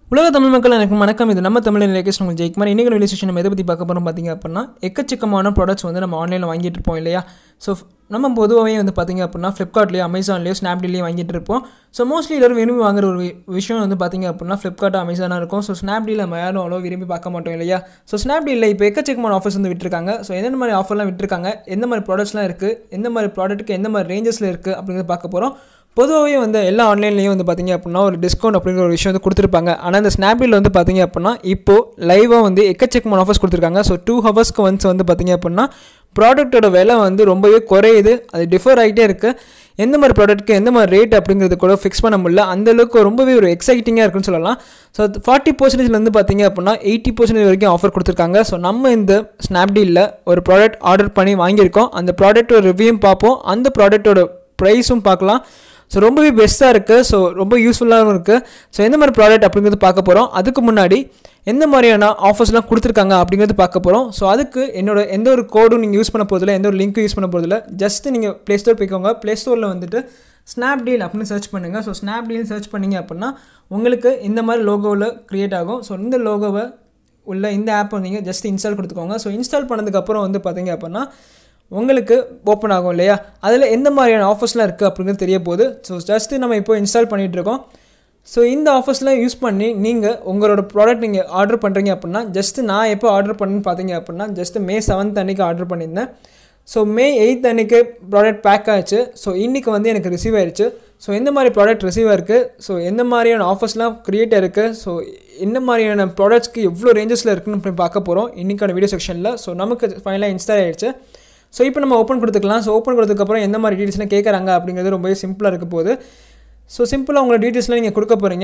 உலக தமிழ் மக்கள் எனக்கு வணக்கம் இது நம்ம தமிழில் லேக்கேஷ் உங்கள் ஜெயிக்குமார் இன்றைக்கி ரிலேஷன் நம்ம எதை பற்றி பார்க்க போகிறோம் பார்த்தீங்க அப்படின்னா எக்கச்சக்கமான ப்ராடக்ட்ஸ் வந்து நம்ம ஆன்லைனில் வாங்கிட்டு இருப்போம் இல்லையா ஸோ நம்ம பொதுவாகவே வந்து பார்த்தீங்க அப்படின்னா ஃப்ளிப்கார்ட்லேயோ அமேசான்லேயோ ஸ்னாப்டீல்லையும் வாங்கிட்டு இருப்போம் ஸோ மோஸ்ட்லி எல்லோரும் விரும்பி வாங்குற ஒரு வி- விஷயம் வந்து பார்த்தீங்க அப்படின்னா ஃப்ளிப்கார்ட் அமேசானாக இருக்கும் ஸோ ஸ்னாப்டீல் நம்ம யாரும் அவ்வளோ விரும்பி பார்க்க மாட்டோம் இல்லையா ஸோ ஸ்னாப்டீலில் இப்போ எக்கச்சக்கமான ஆஃபர்ஸ் வந்து விட்டுருக்காங்க ஸோ எந்த மாதிரி ஆஃபர்லாம் விட்டுருக்காங்க எந்த மாதிரி ப்ராடக்ட்ஸ்லாம் இருக்குது எந்த மாதிரி ப்ராடக்ட்டுக்கு எந்த மாதிரி ரேஞ்சஸில் இருக்குது அப்படிங்கிறத பார்க்க போகிறோம் பொதுவாகவே வந்து எல்லா ஆன்லைன்லேயும் வந்து பார்த்தீங்க அப்படின்னா ஒரு டிஸ்கவுண்ட் அப்படிங்கிற ஒரு விஷயம் வந்து கொடுத்துருப்பாங்க ஆனால் இந்த ஸ்னாப்டீல் வந்து பார்த்தீங்க அப்படின்னா இப்போது லைவாக வந்து எக்கச்சக்கமான ஆஃபர்ஸ் கொடுத்துருக்காங்க ஸோ டூ ஹவர்ஸ்க்கு ஒன்ஸ் வந்து பார்த்தீங்க அப்படின்னா ப்ராடக்ட்டோட விலை வந்து ரொம்பவே குறையுது அது டிஃபர் ஆகிட்டே இருக்குது எந்த மாதிரி ப்ராடக்ட்க்கு எந்த மாதிரி ரேட் அப்படிங்கிறது கூட ஃபிக்ஸ் பண்ண முடியல அந்த அளவுக்கு ரொம்பவே ஒரு எக்ஸைட்டிங்காக இருக்குன்னு சொல்லலாம் ஸோ ஃபார்ட்டி பர்சன்டேஜ்லேருந்து பார்த்தீங்க அப்படின்னா எயிட்டி பர்சன்டேஜ் வரைக்கும் ஆஃபர் கொடுத்துருக்காங்க ஸோ நம்ம இந்த ஸ்னாப்டீலில் ஒரு ப்ராடக்ட் ஆர்டர் பண்ணி வாங்கியிருக்கோம் அந்த ப்ராடக்ட்டோட ரிவ்யூவும் பார்ப்போம் அந்த ப்ராடக்ட்டோட ப்ரைஸும் பார்க்கலாம் ஸோ ரொம்பவே பெஸ்ட்டாக இருக்குது ஸோ ரொம்ப யூஸ்ஃபுல்லாகவும் இருக்குது ஸோ எந்த மாதிரி ப்ராடக்ட் அப்படிங்கிறது பார்க்க போகிறோம் அதுக்கு முன்னாடி எந்த மாதிரியான ஆஃபர்ஸ்லாம் கொடுத்துருக்காங்க அப்படிங்கிறது பார்க்க போகிறோம் ஸோ அதுக்கு என்னோட எந்த ஒரு கோடும் நீங்கள் யூஸ் பண்ண போகிறதில்ல எந்த ஒரு லிங்க்கும் யூஸ் பண்ண போகிறதில்ல ஜஸ்ட் நீங்கள் ப்ளே ஸ்டோர் போய்க்கோங்க ப்ளே ஸ்டோரில் வந்துட்டு ஸ்னாப்டீல் அப்படின்னு சர்ச் பண்ணுங்கள் ஸோ ஸ்னாப்டீல் சர்ச் பண்ணீங்க அப்படின்னா உங்களுக்கு இந்த மாதிரி லோகோவில் க்ரியேட் ஆகும் ஸோ இந்த லோகோவை உள்ள இந்த ஆப் நீங்கள் ஜஸ்ட் இன்ஸ்டால் கொடுத்துக்கோங்க ஸோ இன்ஸ்டால் பண்ணதுக்கப்புறம் வந்து பார்த்தீங்க அப்படின்னா உங்களுக்கு ஓப்பன் ஆகும் இல்லையா அதில் எந்த மாதிரியான ஆஃபர்ஸ்லாம் இருக்குது அப்படிங்கிறது தெரிய போகுது ஸோ ஜஸ்ட்டு நம்ம இப்போ இன்ஸ்டால் பண்ணிகிட்டு இருக்கோம் ஸோ இந்த ஆஃபர்ஸ்லாம் யூஸ் பண்ணி நீங்கள் உங்களோட ப்ராடக்ட் நீங்கள் ஆர்டர் பண்ணுறீங்க அப்படின்னா ஜஸ்ட்டு நான் எப்போ ஆர்டர் பண்ணேன்னு பார்த்தீங்க அப்படின்னா ஜஸ்ட்டு மே செவன்த் அன்றைக்கி ஆர்டர் பண்ணியிருந்தேன் ஸோ மே எயித் அன்றைக்கி ப்ராடக்ட் பேக் ஆச்சு ஸோ இன்றைக்கி வந்து எனக்கு ரிசீவ் ஆயிடுச்சு ஸோ எந்த மாதிரி ப்ராடக்ட் ரிசீவ் ஆயிருக்கு ஸோ எந்த மாதிரியான ஆஃபர்ஸ்லாம் க்ரியேட் இருக்குது ஸோ என்ன மாதிரியான ப்ராடக்ட்ஸ்க்கு எவ்வளோ ரேஞ்சஸில் இருக்குன்னு போய் பார்க்க போகிறோம் இன்றைக்கான வீடியோ செக்ஷனில் ஸோ நமக்கு ஃபைனலாக இன்ஸ்டால் ஆயிடுச்சு ஸோ இப்போ நம்ம ஓப்பன் கொடுத்துக்கலாம் ஸோ ஓப்பன் கொடுத்ததுக்கப்புறம் எந்த மாதிரி டீட்டெயில்ஸ்லாம் கேட்குறாங்க அப்படிங்கிறது ரொம்பவே சிம்பிளாக இருக்க போகுது ஸோ சிம்பிளாக உங்களோட டீட்டெயில்ஸ்லாம் நீங்கள் கொடுக்க போகிறீங்க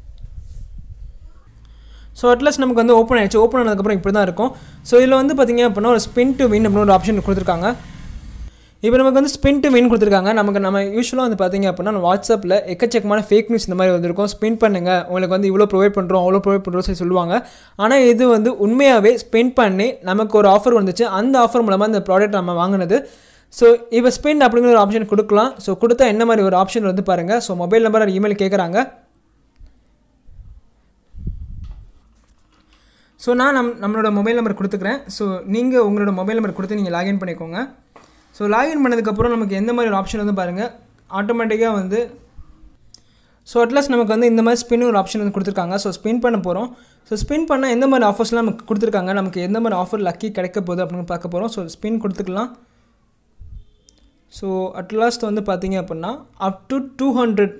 ஸோ அட்லஸ் நமக்கு வந்து ஓப்பன் ஆயிடுச்சு ஓப்பன் ஆனதுக்கப்புறம் இப்படி தான் இருக்கும் ஸோ இதில் வந்து பார்த்தீங்க அப்படின்னா ஒரு ஸ்பின் டு வின் அப்படின்னு ஒரு ஆப்ஷன் கொடுத்துருக்காங்க இப்போ நமக்கு வந்து ஸ்பின் டு வின் கொடுத்துருக்காங்க நமக்கு நம்ம யூஸ்வலாக வந்து பார்த்தீங்க அப்படின்னா நம்ம வாட்ஸ்அப்பில் எக்கச்சக்கமான ஃபேக் நியூஸ் இந்த மாதிரி வந்திருக்கும் ஸ்பின் பண்ணுங்கள் உங்களுக்கு வந்து இவ்வளோ ப்ரொவைட் பண்ணுறோம் அவ்வளோ ப்ரொவைட் பண்ணுறோம் சொல்லி சொல்லுவாங்க ஆனால் இது வந்து உண்மையாகவே ஸ்பெண்ட் பண்ணி நமக்கு ஒரு ஆஃபர் வந்துச்சு அந்த ஆஃபர் மூலமாக அந்த ப்ராடக்ட் நம்ம வாங்கினது ஸோ இப்போ ஸ்பெண்ட் அப்படிங்கிற ஒரு ஆப்ஷன் கொடுக்கலாம் ஸோ கொடுத்தா என்ன மாதிரி ஒரு ஆப்ஷன் வந்து பாருங்கள் ஸோ மொபைல் நம்பர் இமெயில் கேட்குறாங்க ஸோ நான் நம் நம்மளோட மொபைல் நம்பர் கொடுத்துக்கிறேன் ஸோ நீங்கள் உங்களோட மொபைல் நம்பர் கொடுத்து நீங்கள் லாகின் பண்ணிக்கோங்க ஸோ லாகின் பண்ணதுக்கப்புறம் நமக்கு எந்த மாதிரி ஒரு ஆப்ஷன் வந்து பாருங்கள் ஆட்டோமேட்டிக்காக வந்து ஸோ அட்லாஸ் நமக்கு வந்து இந்த மாதிரி ஸ்பின் ஒரு ஆப்ஷன் வந்து கொடுத்துருக்காங்க ஸோ ஸ்பின் பண்ண போகிறோம் ஸோ ஸ்பின் பண்ணால் எந்த மாதிரி ஆஃபர்ஸ்லாம் நமக்கு கொடுத்துருக்காங்க நமக்கு எந்த மாதிரி ஆஃபர் லக்கி கிடைக்க போகுது அப்படின்னு பார்க்க போகிறோம் ஸோ ஸ்பின் கொடுத்துக்கலாம் ஸோ அட்லாஸ்ட் வந்து பார்த்தீங்க அப்படின்னா up to two hundred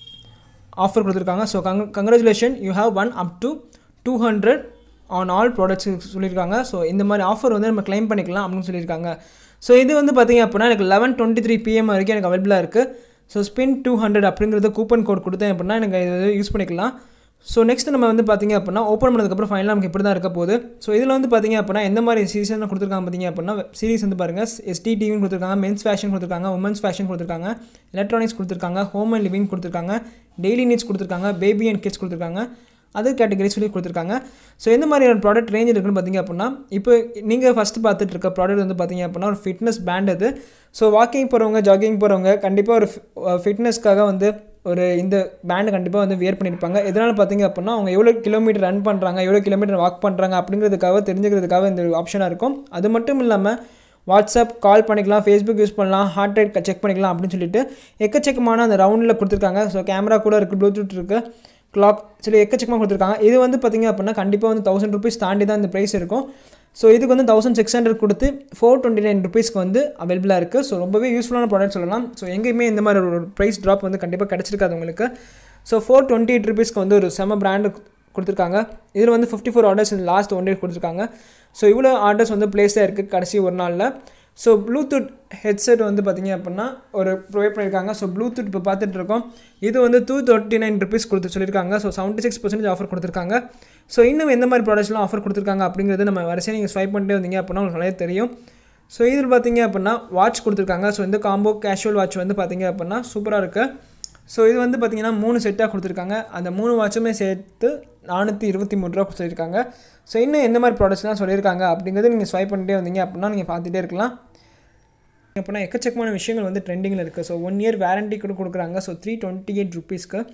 offer கொடுத்துருக்காங்க ஸோ கங் congratulation you have won up to two hundred on all products சொல்லியிருக்காங்க ஸோ இந்த மாதிரி ஆஃபர் வந்து நம்ம க்ளைம் பண்ணிக்கலாம் அப்படின்னு சொல்லியிருக்காங்க ஸோ இது வந்து பார்த்தீங்க அப்படின்னா எனக்கு லெவன் டுவெண்ட்டி த்ரீ பிஎம் வரைக்கும் எனக்கு அவைலபிளாக இருக்குது ஸோ ஸ்பின் டூ ஹண்ட்ரட் அப்படிங்கிறது கூப்பன் கோட் கொடுத்தேன் அப்படின்னா எனக்கு இது யூஸ் பண்ணிக்கலாம் ஸோ நெக்ஸ்ட் நம்ம வந்து பார்த்தீங்க அப்படின்னா ஓப்பன் பண்ணதுக்கப்புறம் ஃபைனலாக நமக்கு இப்படி தான் இருக்க போகுது ஸோ இதில் வந்து பார்த்தீங்க அப்படின்னா எந்த மாதிரி சீசன் கொடுத்துருக்காங்க பார்த்தீங்க அப்படின்னா சீரிஸ் வந்து பாருங்கள் எஸ்டி டிவின்னு கொடுத்துருக்காங்க மென்ஸ் ஃபேஷன் கொடுத்துருக்காங்க உமன்ஸ் ஃபேஷன் கொடுத்துருக்காங்க எலக்ட்ரானிக்ஸ் கொடுத்துருக்காங்க ஹோம் அண்ட் லிவிங் கொடுத்துருக்காங்க டெய்லி நீட்ஸ் கொடுத்துருக்காங்க பேபி அண்ட் கிட்ஸ் கொடுத்துருக்காங்க அதர் கேட்டகரி சொல்லி கொடுத்துருக்காங்க ஸோ எந்த மாதிரியான ப்ராடக்ட் ரேஞ்ச் இருக்குன்னு பார்த்தீங்க அப்படின்னா இப்போ நீங்கள் ஃபஸ்ட்டு பார்த்துட்டு இருக்க ப்ராடக்ட் வந்து பார்த்தீங்க அப்படின்னா ஒரு ஃபிட்னஸ் பேண்ட் அது ஸோ வாக்கிங் போகிறவங்க ஜாகிங் போகிறவங்க கண்டிப்பாக ஒரு ஃபிட்னஸ்க்காக வந்து ஒரு இந்த பேண்டு கண்டிப்பாக வந்து வியர் பண்ணியிருப்பாங்க எதனால் பார்த்தீங்க அப்படின்னா அவங்க எவ்வளோ கிலோமீட்டர் ரன் பண்ணுறாங்க எவ்வளோ கிலோமீட்டர் வாக் பண்ணுறாங்க அப்படிங்கிறதுக்காக தெரிஞ்சுக்கிறதுக்காக இந்த ஆப்ஷனாக இருக்கும் அது மட்டும் இல்லாமல் வாட்ஸ்அப் கால் பண்ணிக்கலாம் ஃபேஸ்புக் யூஸ் பண்ணலாம் ஹார்ட் ரேட் செக் பண்ணிக்கலாம் அப்படின்னு சொல்லிட்டு எக்கச்சக்கமான அந்த ரவுண்டில் கொடுத்துருக்காங்க ஸோ கேமரா கூட இருக்குது ப்ளூடூத் இருக்குது கிளாக் சொல்லி எக்கச்சக்கமாக கொடுத்துருக்காங்க இது வந்து பார்த்திங்க அப்படின்னா கண்டிப்பாக வந்து தௌசண்ட் ருபீஸ் தாண்டி தான் இந்த ப்ரைஸ் இருக்கும் ஸோ இதுக்கு வந்து தௌசண்ட் சிக்ஸ் ஹண்ட்ரட் கொடுத்து ஃபோர் டுவெண்ட்டி நைன் ருபீஸ்க்கு வந்து அவைலபிளாக இருக்குது ஸோ ரொம்பவே யூஸ்ஃபுல்லான ப்ராடக்ட் சொல்லலாம் ஸோ எங்கேயுமே இந்த மாதிரி ஒரு ப்ரைஸ் ட்ராப் வந்து கண்டிப்பாக கிடச்சிருக்காது உங்களுக்கு ஸோ ஃபோர் டுவெண்ட்டி எயிட் ருபீஸ்க்கு வந்து ஒரு செம பிராண்டு கொடுத்துருக்காங்க இதில் வந்து fifty four orders last one day கொடுத்துருக்காங்க ஸோ இவ்வளோ ஆர்டர்ஸ் வந்து பிளேஸாக இருக்குது கடைசி ஒரு நாளில் ஸோ ப்ளூடூத் ஹெட்செட் வந்து பார்த்தீங்க அப்படின்னா ஒரு ப்ரொவைட் பண்ணியிருக்காங்க ஸோ ப்ளூடூத் இப்போ பார்த்துட்டு இருக்கோம் இது வந்து டூ தேர்ட்டி நைன் ருபீஸ் கொடுத்து சொல்லியிருக்காங்க so seventy six percentage offer கொடுத்துருக்காங்க ஸோ இன்னும் எந்த மாதிரி ப்ராடக்ட்ஸ்லாம் ஆஃபர் கொடுத்துருக்காங்க அப்படிங்கிறது நம்ம வரிசையாக நீங்கள் ஸ்வைப் பண்ணிட்டே வந்தீங்க அப்படின்னா உங்களுக்கு நிறைய தெரியும் ஸோ இதில் பார்த்தீங்க அப்படின்னா வாட்ச் கொடுத்துருக்காங்க ஸோ இந்த காம்போ கேஷுவல் வாட்ச் வந்து பார்த்தீங்க அப்படின்னா சூப்பராக இருக்குது ஸோ இது வந்து பார்த்தீங்கன்னா மூணு செட்டாக கொடுத்துருக்காங்க அந்த மூணு வாட்சுமே சேர்த்து நானூற்றி இருபத்தி மூணு ரூபா கொடுத்துருக்காங்க ஸோ இன்னும் எந்த மாதிரி ப்ராடக்ட்ஸ்லாம் சொல்லியிருக்காங்க அப்படிங்கிறது நீங்கள் ஸ்வைப் பண்ணிட்டே வந்தீங்க அப்படின்னா நீங்கள் பார்த்துட்டே இருக்கலாம் அப்படின்னா எக்கச்சக்கமான விஷயங்கள் வந்து ட்ரெண்டிங்கில் இருக்குது ஸோ ஒன் இயர் வேரண்டி கூட கொடுக்குறாங்க ஸோ த்ரீ டுவெண்ட்டி எயிட் ருபீஸ்க்கு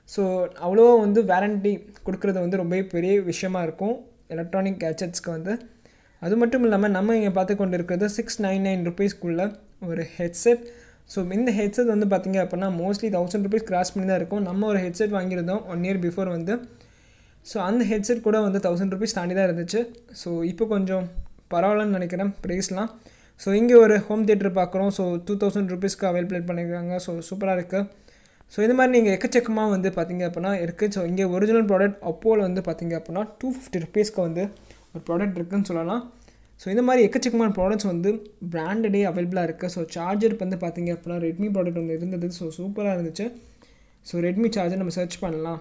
ஸோ அவ்வளோவா வந்து வேரண்டி கொடுக்குறது வந்து ரொம்ப பெரிய விஷயமா இருக்கும் எலக்ட்ரானிக் கேட்ஜெட்ஸ்க்கு வந்து அது மட்டும் இல்லாமல் நம்ம இங்கே பார்த்து கொண்டு இருக்கிறது சிக்ஸ் நைன் நைன் ருபீஸ்க்குள்ள ஒரு ஹெட்செட் ஸோ இந்த ஹெட்செட் வந்து பார்த்திங்க அப்படின்னா மோஸ்ட்லி தௌசண்ட் ருபீஸ் கிராஸ் பண்ணி தான் இருக்கும் நம்ம ஒரு ஹெட்செட் வாங்கியிருந்தோம் ஒன் இயர் பிஃபோர் வந்து ஸோ அந்த ஹெட்செட் கூட வந்து தௌசண்ட் ருபீஸ் தாண்டி தான் இருந்துச்சு ஸோ இப்போ கொஞ்சம் பரவாயில்லன்னு நினைக்கிறேன் ப்ரைஸ்லாம் ஸோ இங்கே ஒரு ஹோம் தியேட்டர் பார்க்குறோம் ஸோ டூ தௌசண்ட் ருபீஸ்க்கு அவைலபிள் பண்ணியிருக்காங்க ஸோ சூப்பராக இருக்குது ஸோ இது மாதிரி நீங்கள் எக்கச்சக்கமாக வந்து பார்த்தீங்க அப்படின்னா இருக்குது ஸோ இங்கே ஒரிஜினல் ப்ராடக்ட் அப்போவில் வந்து பார்த்தீங்க அப்படின்னா டூ ஃபிஃப்டி ருபீஸ்க்கு வந்து ஒரு ப்ராடக்ட் இருக்குதுன்னு சொல்லலாம் ஸோ இந்த மாதிரி எக்கச்சக்கமான ப்ராடக்ட்ஸ் வந்து பிராண்டடே அவைலபிளாக இருக்குது ஸோ சார்ஜர் வந்து பார்த்தீங்க அப்படின்னா ரெட்மி ப்ராடக்ட் ஒன்று இருந்தது ஸோ சூப்பராக இருந்துச்சு ஸோ ரெட்மி சார்ஜர் நம்ம சர்ச் பண்ணலாம்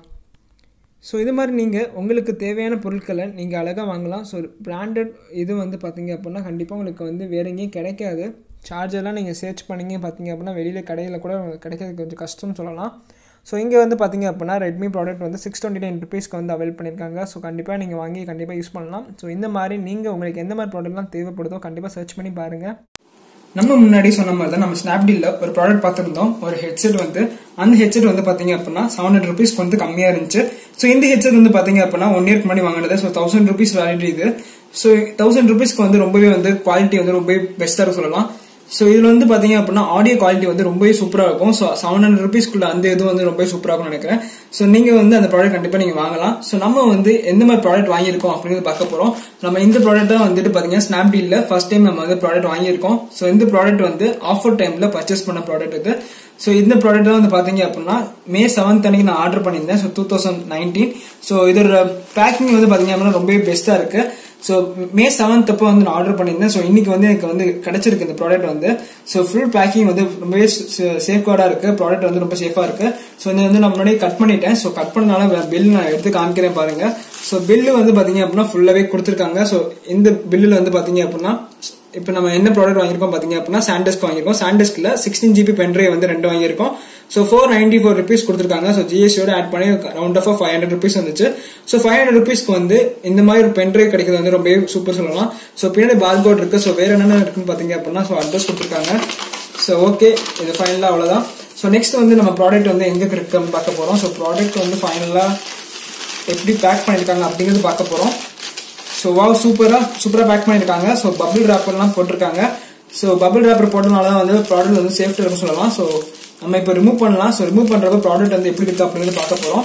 ஸோ இது மாதிரி நீங்கள் உங்களுக்கு தேவையான பொருட்களை நீங்கள் அழகாக வாங்கலாம் ஸோ பிராண்டட் இது வந்து பார்த்தீங்க அப்படின்னா கண்டிப்பாக உங்களுக்கு வந்து வேறு எங்கேயும் கிடைக்காது சார்ஜர்லாம் நீங்கள் சர்ச் பண்ணிங்க பார்த்தீங்க அப்படின்னா வெளியில் கடையில் கூட கிடைக்கிறது கொஞ்சம் கஷ்டம்னு சொல்லலாம் ஸோ இங்கே வந்து பார்த்தீங்க அப்படின்னா ரெட்மி ப்ராடக்ட் வந்து சிக்ஸ் டுவெண்ட்டி நைன் ருபீஸ்க்கு வந்து அவைல் பண்ணியிருக்காங்க ஸோ கண்டிப்பாக நீங்கள் வாங்கி கண்டிப்பாக யூஸ் பண்ணலாம் ஸோ இந்த மாதிரி நீங்கள் உங்களுக்கு எந்த மாதிரி ப்ராடக்ட்லாம் தேவைப்படுதோ கண்டிப்பாக சர்ச் பண்ணி பாருங்கள் நம்ம முன்னாடி சொன்ன மாதிரி தான் நம்ம ஸ்னாப்டீலில் ஒரு ப்ராடக்ட் பார்த்துருந்தோம் ஒரு ஹெட்செட் வந்து அந்த ஹெட்செட் வந்து பார்த்தீங்க அப்படின்னா செவன் ஹண்ட்ரட் ருபீஸ்க்கு வந்து கம்மியாக இருந்துச்சு ஸோ இந்த ஹெட்செட் வந்து பார்த்தீங்க அப்படின்னா ஒன் இயர்க்கு முன்னாடி வாங்கினது ஸோ தௌசண்ட் ருபீஸ் வேலிட்டி இது ஸோ தௌசண்ட் ருபீஸ்க்கு வந்து ரொம்பவே வந்து குவாலிட்டி வந்து ரொம்பவே பெஸ்ட்டாக சொல்லலாம் ஸோ இதில் வந்து பார்த்தீங்க அப்படின்னா ஆடியோ குவாலிட்டி வந்து ரொம்பவே சூப்பராக இருக்கும் ஸோ செவன் ஹண்ட்ரட் ருபீஸ்க்குள்ள அந்த இது வந்து ரொம்பவே சூப்பராக இருக்கும்னு நினைக்கிறேன் ஸோ நீங்கள் வந்து அந்த ப்ராடக்ட் கண்டிப்பாக நீங்கள் வாங்கலாம் ஸோ நம்ம வந்து எந்த மாதிரி ப்ராடக்ட் வாங்கியிருக்கோம் அப்படிங்கிறது பார்க்க போகிறோம் நம்ம இந்த ப்ராடக்ட் தான் வந்துட்டு பார்த்தீங்கன்னா ஸ்னாப்டீலில் ஃபர்ஸ்ட் டைம் நம்ம வந்து ப்ராடக்ட் வாங்கியிருக்கோம் ஸோ இந்த ப்ராடக்ட் வந்து ஆஃபர் டைமில் பர்ச்சேஸ் பண்ண ப்ராடக்ட் இது ஸோ இந்த ப்ராடக்ட் தான் வந்து பார்த்தீங்க அப்படின்னா மே செவன்த் அன்னைக்கு நான் ஆர்டர் பண்ணியிருந்தேன் so two thousand nineteen so இதோட பேக்கிங் வந்து பார்த்தீங்க அப்படின்னா ரொம்பவே பெஸ்ட்டாக இருக்குது ஸோ மே செவன்த் அப்போ வந்து நான் ஆர்டர் பண்ணியிருந்தேன் ஸோ இன்னைக்கு வந்து எனக்கு வந்து கிடைச்சிருக்கு இந்த ப்ராடக்ட் வந்து ஸோ ஃபுல் பேக்கிங் வந்து ரொம்பவே சேஃப்கார்டாக இருக்கு ப்ராடக்ட் வந்து ரொம்ப சேஃபாக இருக்கு ஸோ இது வந்து நான் முன்னாடி கட் பண்ணிட்டேன் ஸோ கட் பண்ணனால பில் நான் எடுத்து காமிக்கிறேன் பாருங்க ஸோ பில்லு வந்து பார்த்தீங்க அப்படின்னா ஃபுல்லாகவே கொடுத்துருக்காங்க ஸோ இந்த பில்லில் வந்து பார்த்தீங்க அப்படின்னா இப்போ நம்ம என்ன ப்ராடக்ட் வாங்கியிருக்கோம் பார்த்தீங்க அப்படின்னா சாண்டஸ்க் வாங்கியிருக்கோம் சாண்டஸ்கில் சிக்ஸ்டீன் ஜிபி பென்ட்ரைவ் வந்து ரெண்டு வாங்கியிருக்கோம் so four ninety four rupees கொடுத்துருக்காங்க ஸோ ஜிஎஸ்டியோட ஆட் பண்ணி round off five hundred rupees வந்துச்சு ஸோ ஃபைவ் ஹண்ட்ரட் ருபீஸ்க்கு வந்து இந்த மாதிரி ஒரு பென்ட்ரைவ் கிடைக்கிறது வந்து ரொம்ப சூப்பர் சொல்லலாம் ஸோ பின்னாடி பார்கோட் இருக்கு ஸோ வேற என்னென்ன இருக்குன்னு பார்த்தீங்க அப்படின்னா ஸோ அட்ரஸ் கொடுத்துருக்காங்க ஸோ ஓகே இது ஃபைனலாக அவ்வளோதான் ஸோ நெக்ஸ்ட் வந்து நம்ம ப்ராடக்ட் வந்து எங்கே இருக்குன்னு பார்க்க போகிறோம் ஸோ ப்ராடக்ட் வந்து ஃபைனலாக எப்படி பேக் பண்ணியிருக்காங்க அப்படிங்கிறது பார்க்க போகிறோம் ஸோ வாவ் சூப்பராக சூப்பராக பேக் பண்ணியிருக்காங்க ஸோ பபிள் ரேப்பர்லாம் போட்டிருக்காங்க ஸோ பபிள் ரேப்பர் போட்டனால தான் வந்து ப்ராடக்ட் வந்து சேஃப்டி இருக்குன்னு சொல்லலாம் ஸோ நம்ம இப்போ ரிமூவ் பண்ணலாம் ஸோ ரிமூவ் பண்ணுறப்ப ப்ராடக்ட் வந்து எப்படி இருக்கு அப்படிங்கிறது பார்க்க போகிறோம்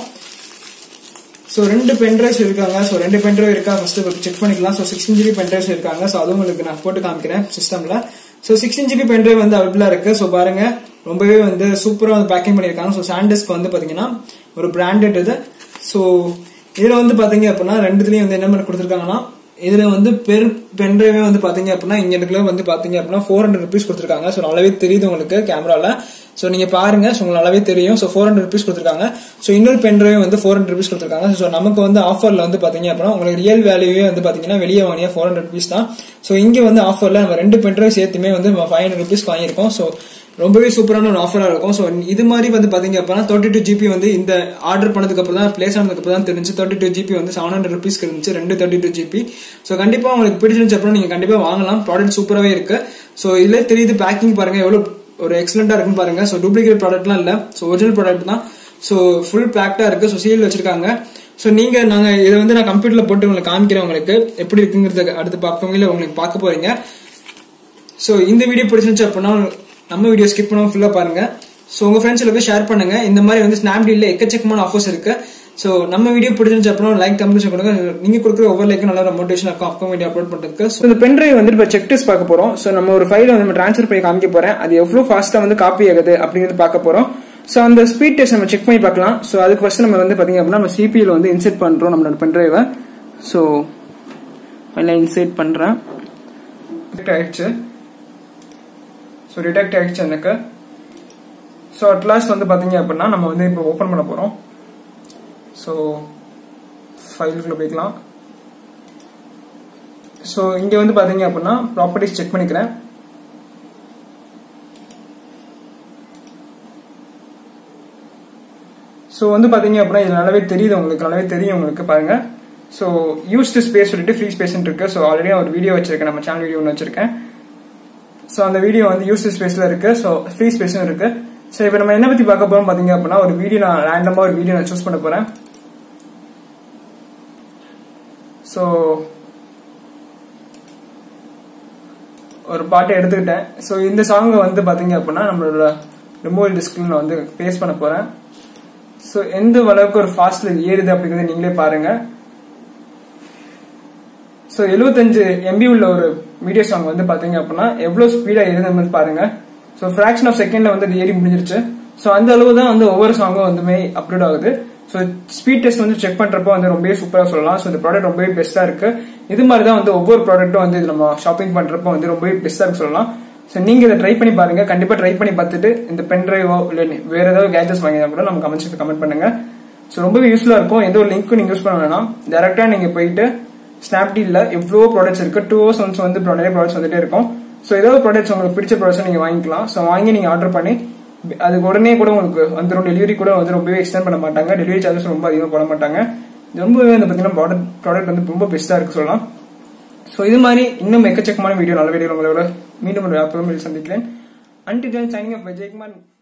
ஸோ ரெண்டு பென்ட்ரைவ்ஸ் இருக்காங்க ஸோ ரெண்டு பென்ட்ரைவ் இருக்கா ஃபர்ஸ்ட் செக் பண்ணிக்கலாம் ஸோ சிக்ஸ்டீன் ஜிபி பென்ட்ரைவ்ஸ் இருக்காங்க ஸோ அதுவும் உங்களுக்கு நான் போட்டு காமிக்கிறேன் சிஸ்டமில் ஸோ சிக்ஸ்டீன் ஜிபி பென்ட்ரைவ் வந்து அவைபிளாக இருக்கு ஸோ பாருங்க ரொம்பவே வந்து சூப்பராக வந்து பேக்கிங் பண்ணியிருக்காங்க ஸோ சாண்டஸ்க்கு வந்து பார்த்தீங்கன்னா ஒரு பிராண்டட் இது ஸோ இதில் வந்து பார்த்தீங்க அப்படின்னா ரெண்டுத்துலேயும் வந்து என்ன மாதிரி கொடுத்துருக்காங்கன்னா இதுல வந்து பெர் பென்ட்ரைவே வந்து பாத்தீங்க அப்படின்னா இங்க இடத்துல வந்து பாத்தீங்க அப்படின்னா ஃபோர் ஹண்ட்ரட் ருபீஸ் கொடுத்துருக்காங்க ஸோ நல்லாவே தெரியுது உங்களுக்கு கேமரால ஸோ நீங்க பாருங்க ஸோ உங்களுக்கு நல்லாவே தெரியும் ஸோ ஃபோர் ஹண்ட்ரட் ருபீஸ் கொடுத்துருக்காங்க ஸோ இன்னொரு பென்ட்ரைவ் வந்து ஃபோர் ஹண்ட்ரட் ருபீஸ் கொடுத்துருக்காங்க ஸோ நமக்கு வந்து ஆஃபர்ல வந்து பாத்தீங்க அப்படின்னா உங்களுக்கு ரியல் வேல்யூவே வந்து பாத்தீங்கன்னா வெளியே வாங்கியா ஃபோர் ஹண்ட்ரட் ருபீஸ் தான் ஸோ இங்க வந்து ஆஃபர்ல நம்ம ரெண்டு பென்ட்ரைவ் சேர்த்துமே வந்து ஃபைவ் ஹண்ட்ரட் ருபீஸ் வாங்கியிருக்கோம் ஸோ ரொம்பவே சூப்பரான ஒரு ஆஃபராக இருக்கும் ஸோ இது மாதிரி வந்து பார்த்தீங்க அப்படின்னா தேர்ட்டி டூ ஜிபி வந்து இந்த ஆர்டர் பண்ணதுக்கு அப்புறம் தான் பிளேஸ் ஆனதுக்கு அப்புறம் தான் தெரிஞ்சு தேர்ட்டி டூ ஜிபி வந்து செவன் ஹண்ட்ரட் ருபீஸ்க்கு இருந்துச்சு ரெண்டு தேர்ட்டி டூ ஜிபி ஸோ கண்டிப்பாக உங்களுக்கு பிடிச்சிருந்துச்சு அப்புறம் நீங்கள் கண்டிப்பாக வாங்கலாம் ப்ராடக்ட் சூப்பராகவே இருக்கு ஸோ இதுல தெரியுது பேக்கிங் பாருங்க எவ்வளோ ஒரு எக்ஸலண்டா இருக்குன்னு பாருங்க ஸோ டூப்ளிகேட் ப்ராடக்ட்லாம் இல்லை ஸோ ஒரிஜினல் ப்ராடக்ட் தான் ஸோ ஃபுல் பேக்டா இருக்கு ஸோ சீல் வச்சிருக்காங்க ஸோ நீங்க நாங்க இதை வந்து நான் கம்ப்யூட்டர்ல போட்டு உங்களுக்கு காமிக்கிறேன் உங்களுக்கு எப்படி இருக்குங்கிறத அடுத்து பார்ப்பவங்கள உங்களுக்கு பார்க்க போறீங்க ஸோ இந்த வீடியோ பிடிச்சிருந்துச்சு அப்படின்னா நம்ம வீடியோ ஸ்கிப் பண்ணாம ஃபுல்லா பாருங்க ஸோ உங்க ஃப்ரெண்ட்ஸ்ல போய் ஷேர் பண்ணுங்க இந்த மாதிரி வந்து ஸ்னாப்டீல்ல எக்கச்சக்கமான ஆஃபர்ஸ் இருக்கு ஸோ நம்ம வீடியோ பிடிச்சிருந்துச்சு அப்புறம் லைக் கமெண்ட் கொடுங்க நீங்க கொடுக்குற ஒவ்வொரு லைக்கும் நல்ல மோட்டிவேஷன் இருக்கும் அப்கம் வீடியோ அப்லோட் பண்றதுக்கு ஸோ இந்த பென் டிரைவ் வந்து இப்போ செக் டெஸ்ட் பார்க்க போறோம் ஸோ நம்ம ஒரு ஃபைல் வந்து நம்ம ட்ரான்ஸ்ஃபர் பண்ணி காமிக்க போறேன் அது எவ்வளவு ஃபாஸ்டா வந்து காப்பி ஆகுது அப்படிங்கிறது பார்க்க போறோம் ஸோ அந்த ஸ்பீட் டெஸ்ட் நம்ம செக் பண்ணி பார்க்கலாம் ஸோ அதுக்கு ஃபர்ஸ்ட் நம்ம வந்து பாத்தீங்க அப்படின்னா நம்ம சிபியில் வந்து இன்செர்ட் பண்றோம் நம்மளோட பென் டிரைவை ஸோ ஃபைனலாக இன்செர்ட் பண்றேன் ஆயிடுச்சு ஸோ டிடெக்ட் ஆயிடுச்சு எனக்கு ஸோ அட் லாஸ்ட் வந்து பார்த்தீங்க அப்படின்னா நம்ம வந்து இப்போ ஓப்பன் பண்ண போகிறோம் ஸோ ஃபைலுக்குள்ள போய்க்கலாம் ஸோ இங்கே வந்து பார்த்தீங்க அப்படின்னா ப்ராப்பர்ட்டிஸ் செக் பண்ணிக்கிறேன் ஸோ வந்து பார்த்தீங்க அப்படின்னா இது நல்லாவே தெரியுது உங்களுக்கு நல்லாவே தெரியும் உங்களுக்கு பாருங்க ஸோ யூஸ்டு ஸ்பேஸ் சொல்லிட்டு ஃப்ரீ ஸ்பேஸ் இருக்கு ஸோ ஆல்ரெடி ஒரு வீடியோ வச்சிருக்கேன் நம்ம சேனல் வீடியோ ஒன்று வச்சிருக்கேன் ஸோ அந்த வீடியோ வந்து யூஸ் ஸ்பேஸ்ல இருக்கு ஸோ ஃப்ரீ ஸ்பேஸும் இருக்கு ஸோ இப்போ நம்ம என்ன பற்றி பார்க்க போறோம் பார்த்தீங்க அப்படின்னா ஒரு வீடியோ நான் ரேண்டமாக ஒரு வீடியோ நான் சூஸ் பண்ண போகிறேன் ஸோ ஒரு பாட்டை எடுத்துக்கிட்டேன் ஸோ இந்த சாங்கை வந்து பார்த்தீங்க அப்படின்னா நம்மளோட ரிமோவல் டிஸ்கில் நான் வந்து பேஸ் பண்ண போகிறேன் ஸோ எந்த அளவுக்கு ஒரு ஃபாஸ்ட்ல ஏறுது அப்படிங்கிறத நீங்களே பாருங்க ஸோ எழுபத்தஞ்சு எம்பி உள்ள ஒரு வீடியோ சாங் வந்து பார்த்தீங்க அப்படின்னா எவ்வளோ ஸ்பீடாக ஏறுது மாதிரி பாருங்க ஸோ ஃப்ராக்ஷன் ஆஃப் செகண்ட்ல வந்து அது ஏறி முடிஞ்சிருச்சு ஸோ அந்த அளவு தான் வந்து ஒவ்வொரு சாங்கும் வந்துமே அப்லோட் ஆகுது ஸோ ஸ்பீட் டெஸ்ட் வந்து செக் பண்றப்போ வந்து ரொம்பவே சூப்பராக சொல்லலாம் ஸோ இந்த ப்ராடக்ட் ரொம்பவே பெஸ்ட்டாக இருக்கு இது மாதிரி தான் வந்து ஒவ்வொரு ப்ராடக்ட்டும் வந்து இது நம்ம ஷாப்பிங் பண்றப்போ வந்து ரொம்பவே பெஸ்ட்டாக இருக்கு சொல்லலாம் ஸோ நீங்க இதை ட்ரை பண்ணி பாருங்க கண்டிப்பா ட்ரை பண்ணி பார்த்துட்டு இந்த பென் டிரைவோ இல்லை வேற ஏதாவது கேஜெட்ஸ் வாங்கினா கூட நம்ம கமெண்ட்ஸ் கமெண்ட் பண்ணுங்க ஸோ ரொம்பவே யூஸ்ஃபுல்லாக இருக்கும் எந்த ஒரு லிங்க்கும் நீங்க யூஸ் பண்ண வேணாம் டேரக்டா நீங்க போயிட்டு ஸ்னாப்டீல்ல எவ்வளோ ப்ராடக்ட்ஸ் இருக்கு டூ ஹவர்ஸ் ஒன்ஸ் வந்து நிறைய ப்ராடக்ட்ஸ் வந்துட்டே இருக்கும் ஸோ ஏதாவது ப்ராடக்ட்ஸ் உங்களுக்கு பிடிச்ச ப்ராடக்ட்ஸ் நீங்க வாங்கிக்கலாம் ஸோ வாங்கி நீங்க ஆர்டர் பண்ணி அதுக்கு உடனே கூட உங்களுக்கு வந்துடும் டெலிவரி கூட வந்து ரொம்பவே எக்ஸ்டெண்ட் பண்ண மாட்டாங்க டெலிவரி சார்ஜஸ் ரொம்ப அதிகமாக போட மாட்டாங்க இது ரொம்பவே வந்து பார்த்தீங்கன்னா ப்ராடக்ட் ப்ராடக்ட் வந்து ரொம்ப பெஸ்ட்டாக இருக்கு சொல்லலாம் ஸோ இது மாதிரி இன்னும் எக்கச்சக்கமான வீடியோ நல்ல வீடியோ உங்களோட மீண்டும் ஒரு ஆப்பிள் சந்திக்கிறேன் until then signing off Vijayakumar